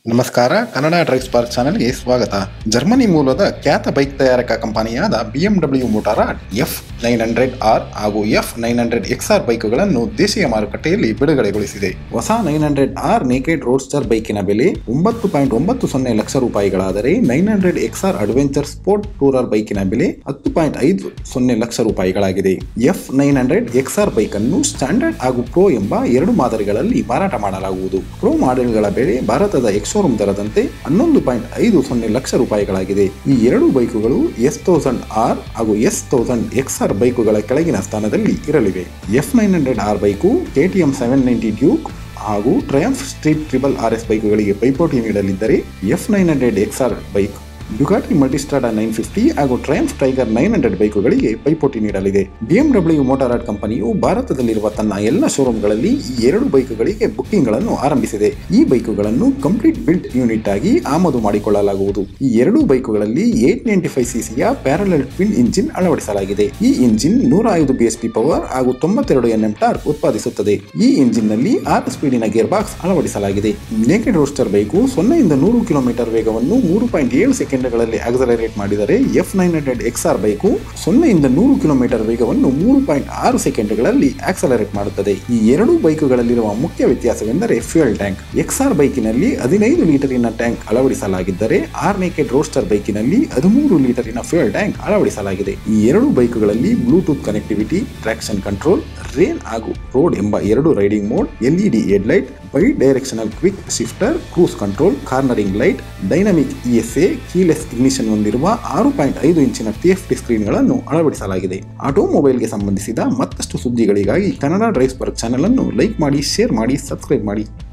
ನಮಸ್ಕಾರ Kannada drive spark ಚಾನೆಲ್ಗೆ ಸ್ವಾಗತ ಜರ್ಮನಿ ಮೂಲದ ಖ್ಯಾತ ಬೈಕ್ ತಯಾರಕ ಕಂಪನಿಯಾದ BMW Motorrad F nine hundred R ಹಾಗೂ F nine hundred X R ಬೈಕುಗಳನ್ನು ದೇಶೀಯ ಮಾರುಕಟ್ಟೆಯಲ್ಲಿ ಬಿಡುಗಡೆಗೊಳಿಸಿದೆ ಹೊಸ nine hundred R naked roadster ಬೈಕಿನ ಬೆಲೆ ಒಂಬತ್ತು ಪಾಯಿಂಟ್ ಒಂಬತ್ತು ಸೊನ್ನೆ ಲಕ್ಷ ರೂಪಾಯಿಗಳಾದರೆ nine hundred X R adventure sport tourer ಬೈಕಿನ ಬೆಲೆ ಹತ್ತು ಪಾಯಿಂಟ್ ಐದು ಸೊನ್ನೆ ಲಕ್ಷ ರೂಪಾಯಿಗಳಾಗಿದೆ F nine hundred X R bike ಅನ್ನು ಸ್ಟ್ಯಾಂಡರ್ಡ್ ಹಾಗೂ ಪ್ರೋ ಎಂಬ ಎರಡು ಮಾದರಿಗಳಲ್ಲಿ ಮಾರಾಟ ಮಾಡಲಾಗುವುದು ಪ್ರೋ ಮಾಡೆಲ್ಗಳ ಬೆಲೆ ಭಾರತದ ಎಕ್ಸೋರೂಮ್ ದರದಂತೆ ಹನ್ನೊಂದು ಪಾಯಿಂಟ್ ಐದು ಸೊನ್ನೆ ಲಕ್ಷ ರೂಪಾಯಿಗಳಾಗಿದೆ ಈ ಎರಡು ಬೈಕುಗಳು ಎಸ್ ತೌಸಂಡ್ ಆರ್ ಹಾಗೂ ಎಸ್ ತೌಸಂಡ್ ಎಕ್ಸ್ ಆರ್ ಬೈಕುಗಳ ಕೆಳಗಿನ ಸ್ಥಾನದಲ್ಲಿ ಇರಲಿವೆ F nine hundred R bike KTM seven ninety Duke ಹಾಗೂ Triumph Street Triple R S ಬೈಕುಗಳಿಗೆ ಪೈಪೋಟಿ ನೀಡಲಿದ್ದರೆ F nine hundred X R bike Ducati Multistrada nine fifty ಹಾಗೂ ಟ್ರಯಂಫ್ ಟೈಗರ್ ನೈನ್ ಹಂಡ್ರೆಡ್ ಬೈಕುಗಳಿಗೆ ಪೈಪೋಟಿ ನೀಡಲಿದೆ ಬಿಎಂಡಬ್ಲ್ಯೂ ಮೋಟಾರಾಡ್ ಕಂಪನಿಯು ಭಾರತದಲ್ಲಿರುವ ತನ್ನ ಎಲ್ಲ ಶೋರೂಮ್ಗಳಲ್ಲಿ ಈ ಎರಡು ಬೈಕುಗಳಿಗೆ ಬುಕ್ಕಿಂಗ್ಗಳನ್ನು ಆರಂಭಿಸಿದೆ ಈ ಬೈಕುಗಳನ್ನು ಕಂಪ್ಲೀಟ್ ಬಿಲ್ಟ್ ಯೂನಿಟ್ ಆಗಿ ಆಮದು ಮಾಡಿಕೊಳ್ಳಲಾಗುವುದು ಈ ಎರಡೂ ಬೈಕುಗಳಲ್ಲಿ ಏಟ್ ನೈಂಟಿ ಫೈವ್ ಸಿಸಿಯ ಪ್ಯಾರಲಲ್ ಟ್ವಿನ್ ಇಂಜಿನ್ ಅಳವಡಿಸಲಾಗಿದೆ ಈ ಇಂಜಿನ್ ನೂರ ಐದು ಬಿಎಸ್ಪಿ ಪವರ್ ಹಾಗೂ ತೊಂಬತ್ತೆರಡು ಎನ್ಎಂ ಟಾರ್ಕ್ ಉತ್ಪಾದಿಸುತ್ತದೆ ಈ ಇಂಜಿನ್ ನಲ್ಲಿ ಆರು ಸ್ಪೀಡಿನ ಗೇರ್ ಬಾಕ್ಸ್ ಅಳವಡಿಸಲಾಗಿದೆ ನೇಕೆಡ್ ರೋಸ್ಟರ್ ಬೈಕು ಸೊನ್ನೆಯಿಂದ ನೂರು ಕಿಲೋಮೀಟರ್ ವೇಗವನ್ನು ಮೂರು ಪಾಯಿಂಟ್ ಏಳು ಸೆಕೆಂಡ್ಗಳಲ್ಲಿ ಆಕ್ಸಲರೇಟ್ ಮಾಡಿದರೆ F nine hundred X R bike ಸೊನ್ನೆಯಿಂದ ನೂರು ಕಿಲೋಮೀಟರ್ ವೇಗವನ್ನು ಮೂರು ಪಾಯಿಂಟ್ ಆರು ಸೆಕೆಂಡ್ಗಳಲ್ಲಿ ಆಕ್ಸಲರೇಟ್ ಮಾಡುತ್ತದೆ ಈ ಎರಡೂ ಬೈಕುಗಳಲ್ಲಿರುವ ಮುಖ್ಯ ವ್ಯತ್ಯಾಸವೆಂದರೆ ಫ್ಯೂಯಲ್ ಟ್ಯಾಂಕ್ ಎಕ್ಸ್ ಆರ್ ಬೈಕಿನಲ್ಲಿ ಹದಿನೈದು ಲೀಟರಿನ ಟ್ಯಾಂಕ್ ಅಳವಡಿಸಲಾಗಿದ್ದರೆ ಆರ್ ನೇಕೆಡ್ ರೋಸ್ಟರ್ ಬೈಕಿನಲ್ಲಿ ಹದಿಮೂರು ಲೀಟರಿನ ಫ್ಯೂಯಲ್ ಟ್ಯಾಂಕ್ ಅಳವಡಿಸಲಾಗಿದೆ ಈ ಎರಡು ಬೈಕುಗಳಲ್ಲಿ Bluetooth connectivity traction control rain ಹಾಗೂ ರೋಡ್ ಎಂಬ ಎರಡು riding mode LED headlight bidirectional quick shifter cruise control cornering light dynamic ESA keyless ignition ಹೊಂದಿರುವ ಆರು ಪಾಯಿಂಟ್ ಐದು ಇಂಚಿನ ಟಿಎಫ್ಟಿ ಸ್ಕ್ರೀನ್ಗಳನ್ನು ಅಳವಡಿಸಲಾಗಿದೆ ಆಟೋಮೊಬೈಲ್ಗೆ ಸಂಬಂಧಿಸಿದ ಮತ್ತಷ್ಟು ಸುದ್ದಿಗಳಿಗಾಗಿ ಕನ್ನಡ ಡ್ರೈವ್ ಸ್ಪರ್ಕ್ ಚಾನೆಲ್ ಅನ್ನು ಲೈಕ್ ಮಾಡಿ ಶೇರ್ ಮಾಡಿ ಸಬ್ಸ್ಕ್ರೈಬ್ ಮಾಡಿ